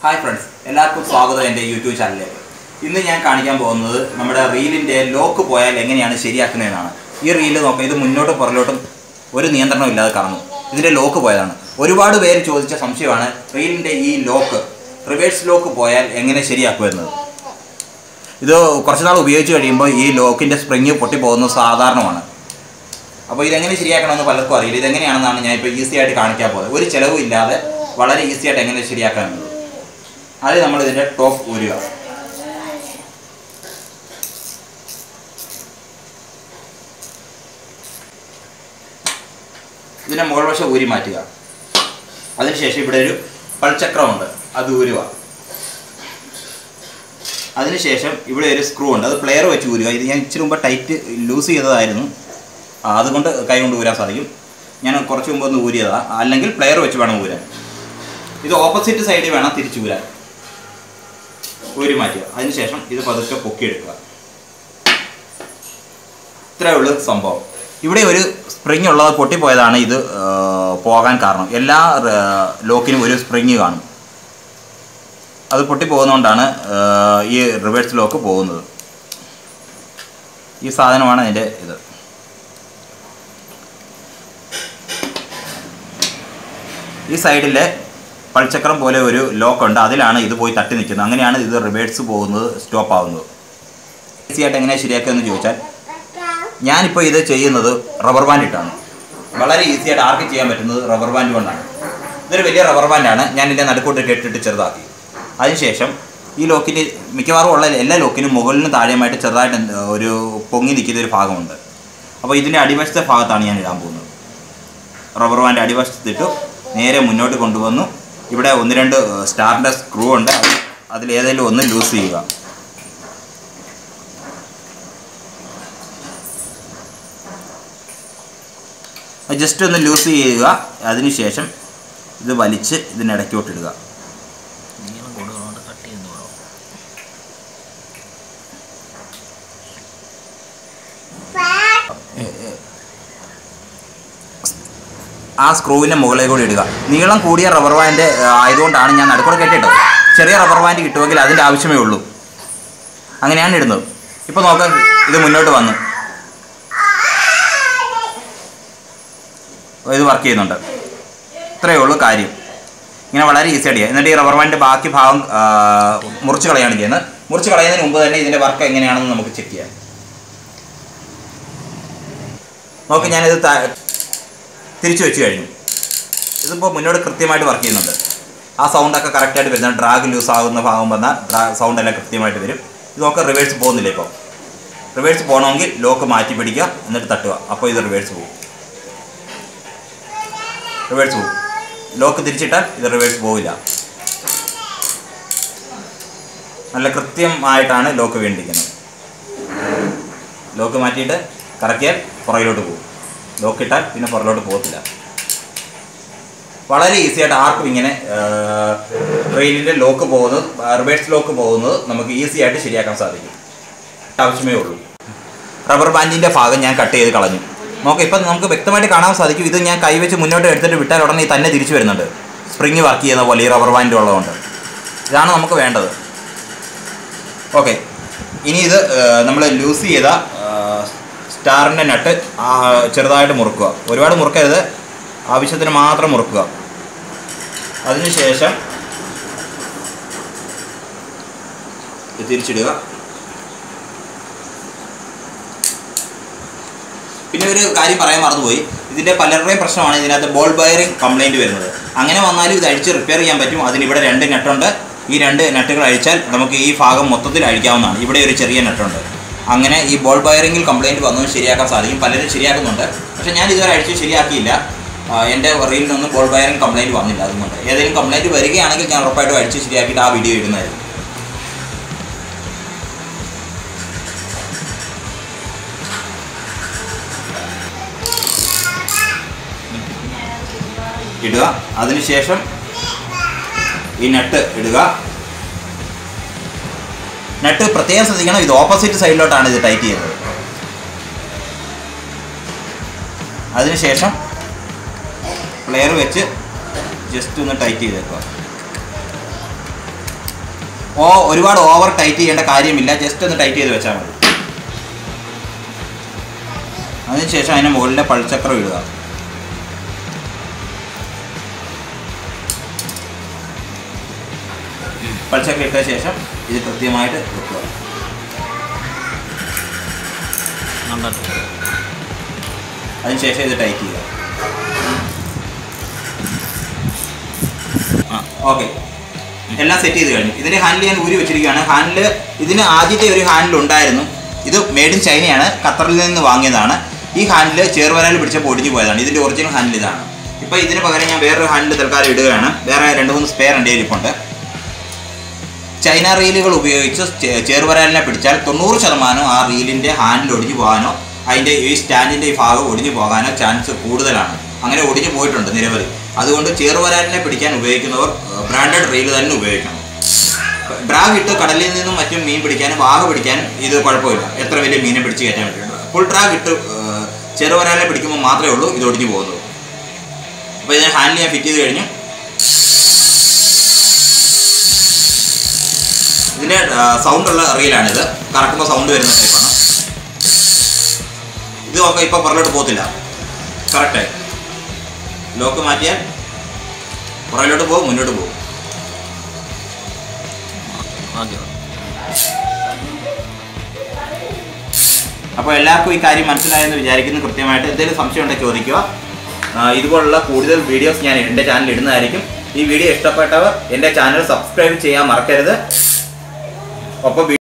hi friends എല്ലാവർക്കും സ്വാഗതം എൻ്റെ യൂട്യൂബ് ചാനലിലേക്ക് ഇന്ന് ഞാൻ കാണിക്കാൻ പോകുന്നത് നമ്മുടെ റീലിൻ്റെ ലോക്ക് പോയാൽ എങ്ങനെയാണ് ശരിയാക്കുന്നതെന്നാണ് ഈ റീല് നോക്കാം ഇത് മുന്നോട്ടും പുറകിലോട്ടും ഒരു നിയന്ത്രണം ഇല്ലാതെ കറങ്ങും ഇതിൻ്റെ ലോക്ക് പോയതാണ് ഒരുപാട് പേര് ചോദിച്ച സംശയമാണ് റീലിൻ്റെ ഈ ലോക്ക് റിവേഴ്സ് ലോക്ക് പോയാൽ എങ്ങനെ ശരിയാക്കുമെന്നത് ഇത് കുറച്ച് നാൾ ഉപയോഗിച്ച് കഴിയുമ്പോൾ ഈ ലോക്കിൻ്റെ സ്പ്രിങ് പൊട്ടിപ്പോകുന്നത് സാധാരണമാണ് അപ്പോൾ ഇതെങ്ങനെ ശരിയാക്കണമെന്ന് പലർക്കും അറിയില്ല ഇതെങ്ങനെയാണെന്നാണ് ഞാൻ ഇപ്പോൾ ഈസി ആയിട്ട് കാണിക്കാൻ പോകുന്നത് ഒരു ചിലവും ഇല്ലാതെ വളരെ ഈസി ആയിട്ട് എങ്ങനെ ശരിയാക്കാമെന്നുള്ളത് ആദ്യം നമ്മൾ ഇതിൻ്റെ ടോപ്പ് ഊരുക ഇതിൻ്റെ മുകൾ വശം ഊരി മാറ്റുക അതിനുശേഷം ഇവിടെ ഒരു പൾചക്രമുണ്ട് അത് ഊരുക അതിനുശേഷം ഇവിടെ ഒരു സ്ക്രൂ ഉണ്ട് അത് പ്ലെയർ വെച്ച് ഊരുക ഇത് ഞാൻ ഇച്ചിരി മുമ്പ് ടൈറ്റ് ലൂസ് ചെയ്തതായിരുന്നു ആ, അതുകൊണ്ട് കൈ കൊണ്ട് ഊരാൻ സാധിക്കും ഞാൻ കുറച്ച് മുമ്പ് ഒന്ന് ഊരിയതാണ് അല്ലെങ്കിൽ പ്ലെയർ വെച്ച് വേണം ഊരാൻ ഇത് ഓപ്പോസിറ്റ് സൈഡിൽ വേണം തിരിച്ചു ഊരാൻ ഊരി മാറ്റുക അതിനുശേഷം ഇത് പതുക്കെ പൊക്കിയെടുക്കുക ഇത്രയേ ഉള്ളൂ സംഭവം ഇവിടെ ഒരു സ്പ്രിങ് ഉള്ളത് പൊട്ടിപ്പോയതാണ് ഇത് ആ, പോകാൻ കാരണം എല്ലാ ആ, ലോക്കിനും ഒരു സ്പ്രിങ് കാണും അത് പൊട്ടിപ്പോകുന്നതുകൊണ്ടാണ് ആ, ഈ റിവേഴ്സ് ലോക്ക് പോകുന്നത് ഈ സാധനമാണ് അതിൻ്റെ ഇത് ഈ സൈഡിലെ പൾചക്രം പോലെ ഒരു ലോക്ക് ഉണ്ട് അതിലാണ് ഇത് പോയി തട്ടി നിൽക്കുന്നത് അങ്ങനെയാണ് ഇത് റിവേഴ്സ് പോകുന്നത് സ്റ്റോപ്പ് ആവുന്നത് ഈസി ആയിട്ട് എങ്ങനെയാണ് ശരിയാക്കുക എന്ന് ചോദിച്ചാൽ ഞാനിപ്പോൾ ഇത് ചെയ്യുന്നത് റബ്ബർ ബാൻഡ് ഇട്ടാണ് വളരെ ഈസി ആയിട്ട് ആർക്കും ചെയ്യാൻ പറ്റുന്നത് റബ്ബർ ബാൻഡ് കൊണ്ടാണ് ഇതൊരു വലിയ റബ്ബർ ബാൻഡാണ് ഞാൻ ഇതിൻ്റെ നടുക്കോട്ട് കെട്ടിട്ട് ചെറുതാക്കി അതിനുശേഷം ഈ ലോക്കിന് മിക്കവാറും ഉള്ള എല്ലാ ലോക്കിനും മുകളിലും താഴെയുമായിട്ട് ചെറുതായിട്ട് എന്ത് ഒരു പൊങ്ങി നിൽക്കുന്ന ഒരു ഭാഗമുണ്ട് അപ്പോൾ ഇതിൻ്റെ അടിവശത്തെ ഭാഗത്താണ് ഞാൻ ഇടാൻ പോകുന്നത് റബ്ബർ ബാൻഡ് അടിവശത്തിട്ടു നേരെ മുന്നോട്ട് കൊണ്ടുവന്നു ഇവിടെ ഒന്ന് രണ്ട് സ്റ്റാറിൻ്റെ സ്ക്രൂ ഉണ്ട് അത് അതിലേതെങ്കിലും ഒന്ന് ലൂസ് ചെയ്യുക ജസ്റ്റ് ഒന്ന് ലൂസ് ചെയ്യുക അതിനുശേഷം ഇത് വലിച്ച് ഇതിനിടയ്ക്കോട്ടിടുക നീളം കൂടുതലുണ്ട് കട്ട് ചെയ്യുന്നു കുറവ് ആ സ്ക്രൂവിൻ്റെ മുകളിൽ കൂടി ഇടുക നീളം കൂടിയ റബ്ബർ ബാൻഡ് ആയതുകൊണ്ടാണ് ഞാൻ നടുക്കൂടെ കെട്ടിട്ടത് ചെറിയ റബ്ബർ ബാൻഡ് കിട്ടുമെങ്കിൽ അതിൻ്റെ ആവശ്യമേ ഉള്ളൂ അങ്ങനെയാണ് ഇടുന്നത് ഇപ്പോൾ നോക്കാം ഇത് മുന്നോട്ട് വന്നു ഇത് വർക്ക് ചെയ്യുന്നുണ്ട് ഇത്രയേ ഉള്ളൂ കാര്യം ഇങ്ങനെ വളരെ ഈസി ആയിട്ട് ചെയ്യാം എന്നിട്ട് ഈ റബ്ബർ ബാൻഡിൻ്റെ ബാക്കി ഭാഗം ആ, മുറിച്ച് കളയാണ് ചെയ്യുന്നത് മുറിച്ച് കളയുന്നതിന് മുമ്പ് തന്നെ ഇതിൻ്റെ വർക്ക് എങ്ങനെയാണെന്ന് നമുക്ക് ചെക്ക് ചെയ്യാം നോക്ക് ഞാനിത് താ- തിരിച്ചു വെച്ച് കഴിഞ്ഞു ഇതിപ്പോൾ മുന്നോട്ട് കൃത്യമായിട്ട് വർക്ക് ചെയ്യുന്നുണ്ട് ആ സൗണ്ടൊക്കെ കറക്റ്റായിട്ട് വരുന്നുണ്ട് ഡ്രാഗ് ലൂസ് ആകുന്ന ഭാഗം വന്നാൽ ഡ്രാ സൗണ്ട് എല്ലാം കൃത്യമായിട്ട് വരും ഇത് നോക്കുക റിവേഴ്സ് പോകുന്നില്ല ഇപ്പോൾ റിവേഴ്സ് പോകണമെങ്കിൽ ലോക്ക് മാറ്റി പിടിക്കുക എന്നിട്ട് തട്ടുക അപ്പോൾ ഇത് റിവേഴ്സ് പോകും റിവേഴ്സ് പോകും ലോക്ക് തിരിച്ചിട്ടാൽ ഇത് റിവേഴ്സ് പോവില്ല നല്ല കൃത്യമായിട്ടാണ് ലോക്ക് വേണ്ടിയിരിക്കുന്നത് ലോക്ക് മാറ്റിയിട്ട് കറക്കിയാൽ പുറകിലോട്ട് പോകും ലോക്ക് ഇട്ടാൽ പിന്നെ പുറകിലോട്ട് പോകത്തില്ല വളരെ ഈസി ആയിട്ട് ആർക്കും ഇങ്ങനെ ട്രെയിനിൻ്റെ ലോക്ക് പോകുന്നത് റിവേഴ്സ് ലോക്ക് പോകുന്നത് നമുക്ക് ഈസി ആയിട്ട് ശരിയാക്കാൻ സാധിക്കും ആവശ്യമേ ഉള്ളൂ റബ്ബർ ബാൻഡിൻ്റെ ഭാഗം ഞാൻ കട്ട് ചെയ്ത് കളഞ്ഞു നോക്കാം ഇപ്പം നമുക്ക് വ്യക്തമായിട്ട് കാണാൻ സാധിക്കും ഇത് ഞാൻ കൈവച്ച് മുന്നോട്ട് എടുത്തിട്ട് വിട്ടാൽ ഉടനെ തന്നെ തിരിച്ചു വരുന്നുണ്ട് സ്പ്രിങ് വർക്ക് ചെയ്യുന്ന പോലെ ഈ റബ്ബർ ബാൻഡ് ഉള്ളതുകൊണ്ട് ഇതാണ് നമുക്ക് വേണ്ടത് ഓക്കെ ഇനി ഇത് നമ്മൾ ലൂസ് ചെയ്ത സ്റ്റാറിൻ്റെ നട്ട് ചെറുതായിട്ട് മുറുക്കുക ഒരുപാട് മുറുക്കരുത് ആവശ്യത്തിന് മാത്രം മുറുക്കുക അതിനുശേഷം ഇത് തിരിച്ചിടുക പിന്നെ ഒരു കാര്യം പറയാൻ മറന്നുപോയി ഇതിൻ്റെ പലരുടെയും പ്രശ്നമാണ് ഇതിനകത്ത് ബോൾ ബയറിംഗ് കംപ്ലൈൻറ്റ് വരുന്നത് അങ്ങനെ വന്നാലും ഇത് അഴിച്ച് റിപ്പയർ ചെയ്യാൻ പറ്റും അതിന് ഇവിടെ രണ്ട് നട്ടുണ്ട് ഈ രണ്ട് നട്ടുകൾ അഴിച്ചാൽ നമുക്ക് ഈ ഭാഗം മൊത്തത്തിൽ അഴിക്കാവുന്നതാണ് ഇവിടെ ഒരു ചെറിയ നട്ടുണ്ട് അങ്ങനെ ഈ ബോൾ ബയറിംഗിൽ കംപ്ലൈൻറ്റ് വന്നത് ശരിയാക്കാൻ സാധിക്കും പലരും ശരിയാക്കുന്നുണ്ട് പക്ഷേ ഞാൻ ഇതുവരെ അഴിച്ച് ശരിയാക്കിയില്ല ആ, എൻ്റെ റീലിനൊന്നും ബോൾ ബയറിംഗ് കംപ്ലൈൻറ്റ് വന്നില്ല അതുകൊണ്ട് ഏതെങ്കിലും കംപ്ലൈൻറ്റ് വരികയാണെങ്കിൽ ഞാൻ ഉറപ്പായിട്ടും അഴിച്ച് ശരിയാക്കിയിട്ട് ആ വീഡിയോ ഇടുന്നതായിരുന്നു ഇടുക അതിനുശേഷം ഈ നട്ട് ഇടുക നട്ട് പ്രത്യേകം ശ്രദ്ധിക്കണം ഇത് ഓപ്പോസിറ്റ് സൈഡിലോട്ടാണ് ഇത് ടൈറ്റ് ചെയ്യുന്നത് അതിനുശേഷം പ്ലെയർ വെച്ച് ജസ്റ്റ് ഒന്ന് ടൈറ്റ് ചെയ്തേക്കുക ഓ ഒരുപാട് ഓവർ ടൈറ്റ് ചെയ്യേണ്ട കാര്യമില്ല ജസ്റ്റ് ഒന്ന് ടൈറ്റ് ചെയ്ത് വെച്ചാൽ മതി അതിനുശേഷം അതിന് മുകളിലെ പൾച്ചക്രം ഇടുക പൾച്ചക്രം ഇട്ട ശേഷം ഇത് കൃത്യമായിട്ട് വെക്കുക നന്നായിട്ട് അതിനുശേഷം ഇത് ടൈറ്റ് ചെയ്യുക ആ ഓക്കെ എല്ലാം സെറ്റ് ചെയ്ത് കഴിഞ്ഞു ഇതിന്റെ ഹാൻഡിൽ ഞാൻ ഊരി വെച്ചിരിക്കുകയാണ് ഹാൻഡിൽ ഇതിന് ആദ്യത്തെ ഒരു ഹാൻഡിൽ ഉണ്ടായിരുന്നു ഇത് മെയ്ഡ് ഇൻ ചൈനയാണ് ഖത്തറിൽ നിന്ന് വാങ്ങിയതാണ് ഈ ഹാൻഡിൽ ചേർവരാൽ പിടിച്ചപ്പോൾ ഒടിഞ്ഞു പോയതാണ് ഇതിന്റെ ഒറിജിനൽ ഹാൻഡിൽ ഇതാണ് ഇപ്പോൾ ഇതിന് പകരം ഞാൻ വേറൊരു ഹാൻഡിൽ തൽക്കാലം ഇടുകയാണ് വേറെ രണ്ട് മൂന്ന് സ്പെയർ എൻ്റെ ഇരിപ്പുണ്ട് ചൈന റീലുകൾ ഉപയോഗിച്ച് ചേ- ചേറുവരാലിനെ പിടിച്ചാൽ തൊണ്ണൂറ് ശതമാനം ആ റീലിൻ്റെ ഹാൻഡിൽ ഒടിഞ്ഞു പോകാനോ അതിൻ്റെ ഈ സ്റ്റാൻഡിൻ്റെ ഈ ഭാഗം ഒടിഞ്ഞു പോകാനോ ചാൻസ് കൂടുതലാണ് അങ്ങനെ ഒടിഞ്ഞു പോയിട്ടുണ്ട് നിരവധി അതുകൊണ്ട് ചേറുവരാലിനെ പിടിക്കാൻ ഉപയോഗിക്കുന്നവർ ബ്രാൻഡഡ് റീൽ തന്നെ ഉപയോഗിക്കണം ഡ്രാഗ് ഇട്ട് കടലിൽ നിന്നും മറ്റും മീൻ പിടിക്കാനും വാഹ പിടിക്കാനും ഇത് കുഴപ്പമില്ല എത്ര വലിയ മീനെ പിടിച്ച് കയറ്റാൻ പറ്റും ഫുൾ ഡ്രാഗ് ഇട്ട് ഏഹ്, ചെറുവരാലിനെ പിടിക്കുമ്പോൾ മാത്രമേ ഉള്ളൂ ഇത് ഒടിഞ്ഞു പോകുന്നത് അപ്പോൾ ഇതിന് ഹാൻഡിൽ ഞാൻ ഫിറ്റ് ചെയ്ത് കഴിഞ്ഞു ഇതിന്റെ സൗണ്ട് ഉള്ള റീലാണിത് കറക്കുമ്പോൾ സൗണ്ട് വരുന്ന ടൈപ്പാണ് ഇത് നോക്കാം ഇപ്പൊ പുറകിലോട്ട് പോകത്തില്ല കറക്റ്റായി ലോക്ക് മാറ്റിയാൽ പുറകിലോട്ട് പോകും മുന്നോട്ട് പോകും ഓക്കെ അപ്പോൾ എല്ലാവർക്കും ഈ കാര്യം മനസ്സിലായെന്ന് വിചാരിക്കുന്നു കൃത്യമായിട്ട് എന്തെങ്കിലും സംശയം ഉണ്ടെങ്കിൽ ചോദിക്കുക ആ, ഇതുപോലുള്ള കൂടുതൽ വീഡിയോസ് ഞാൻ എൻ്റെ ചാനലിൽ ഇടുന്നതായിരിക്കും ഈ വീഡിയോ ഇഷ്ടപ്പെട്ടവർ എൻ്റെ ചാനൽ സബ്സ്ക്രൈബ് ചെയ്യാൻ മറക്കരുത് ഒപ്പം